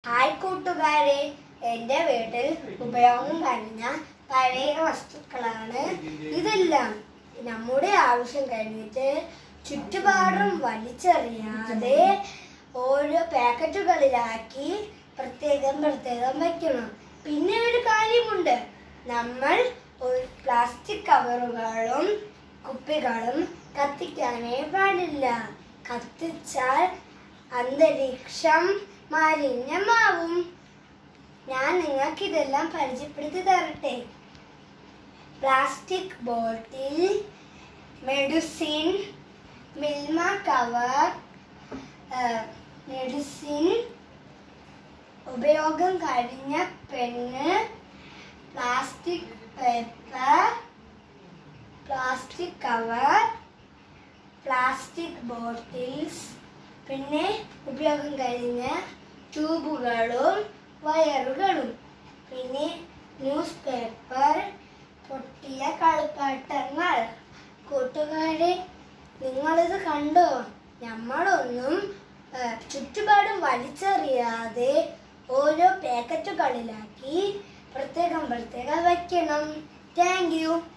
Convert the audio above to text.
hi കൂട്ടുകാരെ എൻ്റെ വീട്ടിൽ ഉപയോഗം കഴിഞ്ഞ പഴയ വസ്തുക്കളാണ് ഇതെല്ലാം നമ്മുടെ ആവശ്യം കഴിഞ്ഞിട്ട് ചുറ്റുപാടും വലിച്ചെറിയാതെ ഓരോ പാക്കറ്റുകളിലാക്കി പ്രത്യേകം പ്രത്യേകം വയ്ക്കണം പിന്നെ ഒരു കാര്യമുണ്ട് നമ്മൾ ഒരു പ്ലാസ്റ്റിക് കവറുകളും കുപ്പികളും കത്തിക്കാനേ പാടില്ല കത്തിച്ചാൽ അന്തരീക്ഷം മാലിന്യമാവും ഞാൻ നിങ്ങൾക്ക് ഇതെല്ലാം പരിചയപ്പെടുത്തി തരട്ടെ plastic bottle medicine Milma cover medicine ഉപയോഗം കഴിഞ്ഞ പെണ്ണ് plastic paper plastic cover plastic bottles പിന്നെ ഉപയോഗം കഴിഞ്ഞ ട്യൂബുകളും വയറുകളും പിന്നെ ന്യൂസ് പേപ്പർ പൊട്ടിയ കളിപ്പാട്ടങ്ങൾ കൂട്ടുകാരെ നിങ്ങളിത് കണ്ടോ നമ്മളൊന്നും ആ, ചുറ്റുപാടും വലിച്ചെറിയാതെ ഓരോ പാക്കറ്റുകളിലാക്കി പ്രത്യേകം പ്രത്യേകം വയ്ക്കണം താങ്ക് യു